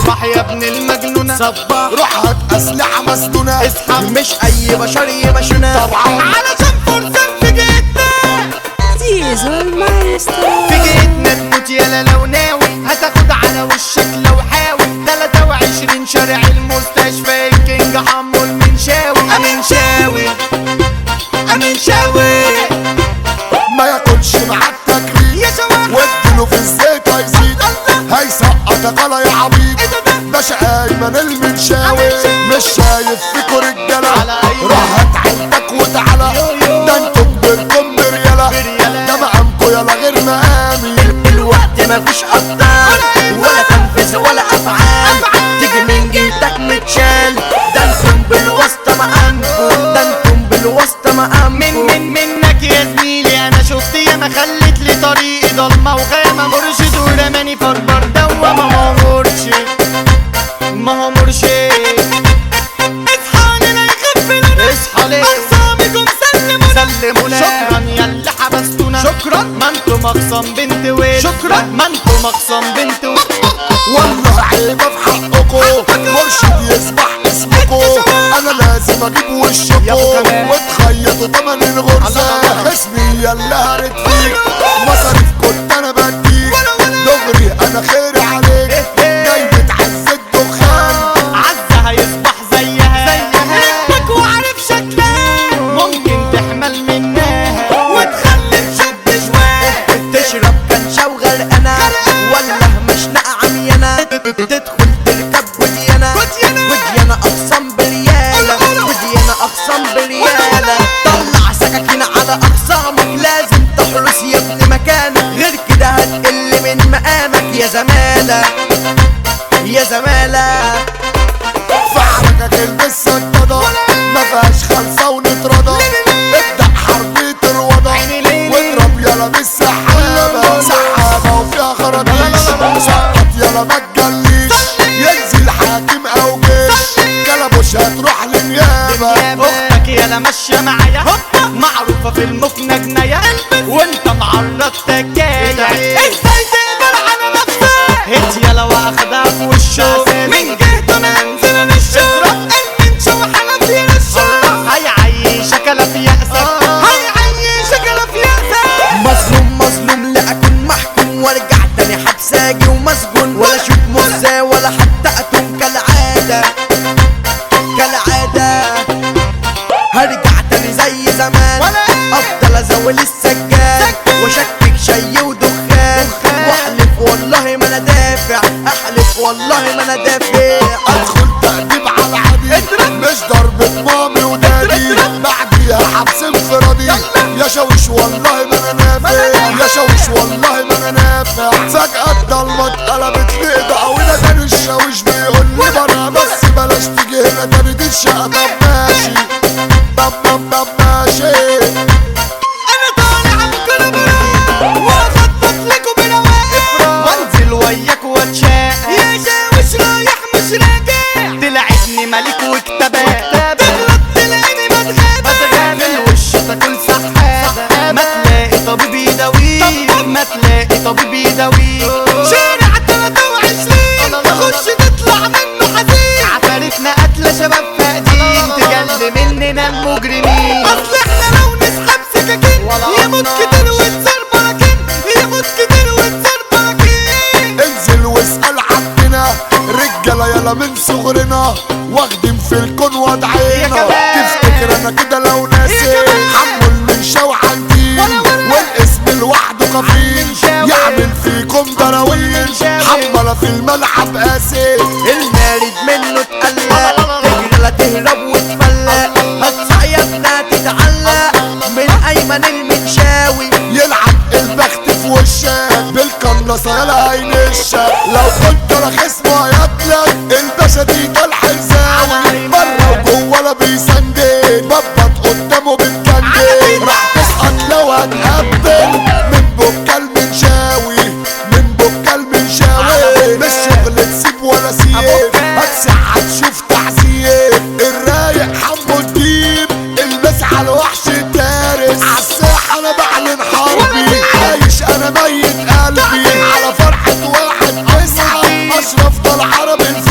اصبح يا ابن المجنونة صباح روح هات اسلحه مسنونه اصحى مش اي بشر يمشونا طبعا علشان فرصة في جيتنا Diesel Maestro. في جيتنا تموت يالا لو ناوي هتاخد على وشك لو حاول 23 شارع المستشفى الكينج حمو المنشاوي امين شاوي امين شاوي ما ياكلش معاك تكريم يا شواح واديله في الزيت هيزيد هيسقط غلا يا عبيط باشا ايمن المنشاوي مش شايف فيكوا رجاله على أيمن. روح هات عيلتك وتعالى ده انتوا كبركم برياله بريالة. ده مقامكوا يلا غير مقامي الوقت مفيش ابطال ولا تنفيذ ولا افعال تيجي من جيتك متشال ده انتم بالواسطه مقامكم ده انتم بالواسطه من مقامكم من منك يا زميلي انا شفت ياما خلت لي طريقي ضلمه وغامه مرشد ورماني فربر دوامه ما هو مرشد ما هو مرشد اصحى لنا يغفلونا اصحى ليه اقسامكم سلمونا سلمونا شكرا يا اللي حبستونا شكرا ما انتوا مخصم بنت ويل شكرا ما انتوا مخصم بنت ويل والله عيبه في حقكوا مرشد يسبح اسمكوا انا لازم اجيب يا أبو وشكوا كمال. وتخيطوا تمن الغرزه الله الله. اسمي يلا هرد فيك مصاريف كنت انا بديك دغري انا خيري عليك جاي بتعز الدخان عزة هيصبح زيها زيها ركبك وعارف شكلها ممكن تحمل منها وتخلف شاب شواه تشرب كان شوغل انا ولا مشنقه عميانه تدخل تركب وديانه وديانه اقسام برياله وديانه اقسام برياله طلع سكاكين على اقسامك لازم تحرس يا ابن مكانك غير كده هتقل من مقامك يا زماله يا زماله فعلك البس الضدا ما فيهاش خلصه ونترضى ابدا حربيه الوضع عيني ليلي. واضرب يلا بالسحابه سحابه وفيها خراطيش سقط يلا ما تجليش ينزل حاكم او جيش كلبوش هتروح للنيابه اختك يالا ماشيه معايا معروفه في المكنه جنايه وانت معرض تكايه ازاي تقدر على نفسك هيت يالا واخدها في وشه من جهته انا انزل انا الشهرة المنشا وحنفي الشهرة هيعيشك لا في يأسك هيعيشك لا في يأسك مظلوم مظلوم لا اكون محكوم وارجع تاني حبساجي ومسجون ولا اشوف مزة ولا حتى اتوم كالعادة كالعادة هرجع تاني زي زمان افضل ازول السجاد واشكك شي ودخان واحلف والله ما انا دافع احلف والله ما انا دافع ادخل تأديب على العديد مش ضربة مامي ودادي بعديها حبس انفرادي يا شوش والله ما انا نافع يا شوش والله ما انا نافع فجأة الضلمة اتقلبت لقضاء وده تاني الشاويش بيقول لي برا بس بلاش تيجي هنا تاني دي الشقة طب ماشي طب طب طب ماشي انا طالع بكربلاء واخطط لكم بنواقف وانزل وياك واتشاق يا شاوش رايح مش راجع تلعبني ملك وكتابات تغلط تلاقيني بتغابى في الوش تاكل سحابة ما تلاقي طبيب يداويك ما تلاقي طبيب يداويك شارع 23 تخش تطلع منه حزين عفارتنا قتلة شباب فاقدين تجل مننا المجرمين اصل احنا لو نسحب سكاكين يموت كتير وتصير براكين يموت كتير وتصير براكين انزل واسأل عبدنا رجالة يلا من صغرنا واخدين في الكون يا وضعينا كمان. تفتكر انا كده لو ناسي يا كمان. حمو المنشاوي عندي ولا ولا. والاسم لوحده كفيل المنشاوي. يعمل فيكم دراويل المنشاوي. حملة في الملعب قاسي المارد منه اتقلق تجري لا تهرب وتفلق هتصيطنا تتعلق من ايمن المنشاوي يلعب البخت في وشك بالقناصة يلا هينشك لو كنت رخيص ما يطلق الباشا دي طالع حزاوي بره وجوه لا بيسندل ببط قدامه بالكندل راح تسقط لو هتقبل من بكا المنشاوي من بكا المنشاوي مش شغل تسيب ولا سيب هتسع تشوف تعذيب الرايق حمو الديب البس على وحش الدارس عالساحة انا بعلن حربي عايش انا ميت قلبي على فرحة واحد تسعة اشرف ده العرب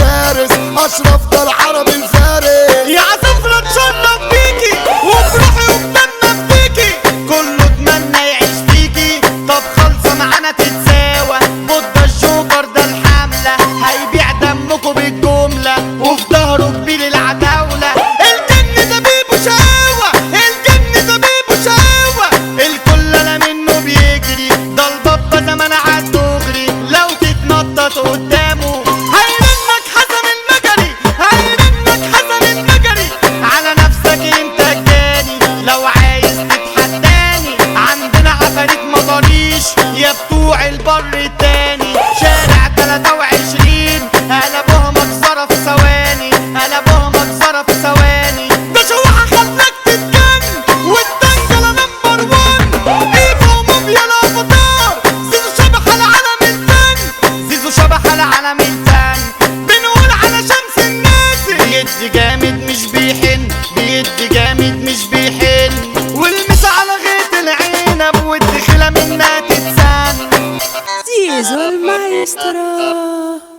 تغلط قدامه هيرنك حسن المجري هيرنك حسن المجري على نفسك انت الجاني لو عايز تتحداني عندنا عفاريت مطاريش يا بتوع البر التاني شارع 23 قلبوها مجزرة في ثواني قلبوها مجزرة في ثواني ده شوحة خلاك تتجن والدنجلة نمبر وان ايفا ومافيا الافاتار زيزو شبح العالم الفن زيزو شبح العالم الفن بنقول على شمس الناس بيدي جامد مش بيحن بيدي جامد مش بيحن والمس على غيط العنب والدخلة منها تتسن Diesel Maestro.